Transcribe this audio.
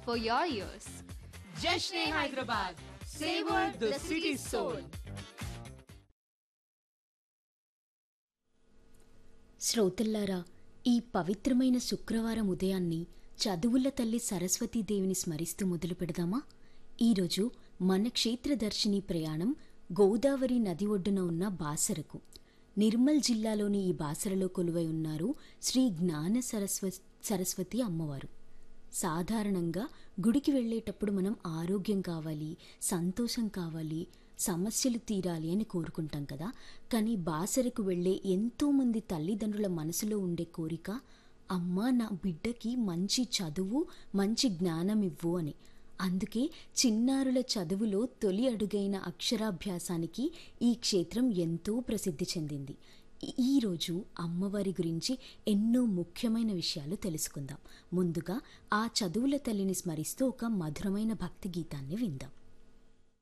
for your ears. Jashne Hyderabad. Savor the city's soul. శ్రోతల్లారా ఈ పవిత్రమైన శుక్రవారం ఉదయాన్ని చదువుల తల్లి సరస్వతీదేవిని స్మరిస్తూ మొదలు పెడదామా ఈరోజు మన క్షేత్రదర్శిని ప్రయాణం గోదావరి నది ఒడ్డున ఉన్న బాసరకు నిర్మల్ జిల్లాలోని ఈ బాసరలో కొలువై ఉన్నారు శ్రీ జ్ఞాన సరస్వ సరస్వతి అమ్మవారు సాధారణంగా గుడికి వెళ్ళేటప్పుడు మనం ఆరోగ్యం కావాలి సంతోషం కావాలి సమస్యలు తీరాలి అని కోరుకుంటాం కదా కానీ బాసరకు వెళ్ళే ఎంతోమంది తల్లిదండ్రుల మనసులో ఉండే కోరిక అమ్మా నా బిడ్డకి మంచి చదువు మంచి జ్ఞానం ఇవ్వు అని అందుకే చిన్నారుల చదువులో తొలి అడుగైన అక్షరాభ్యాసానికి ఈ క్షేత్రం ఎంతో ప్రసిద్ధి చెందింది ఈ- ఈరోజు అమ్మవారి గురించి ఎన్నో ముఖ్యమైన విషయాలు తెలుసుకుందాం ముందుగా ఆ చదువుల తల్లిని స్మరిస్తూ ఒక మధురమైన భక్తి గీతాన్ని విందాం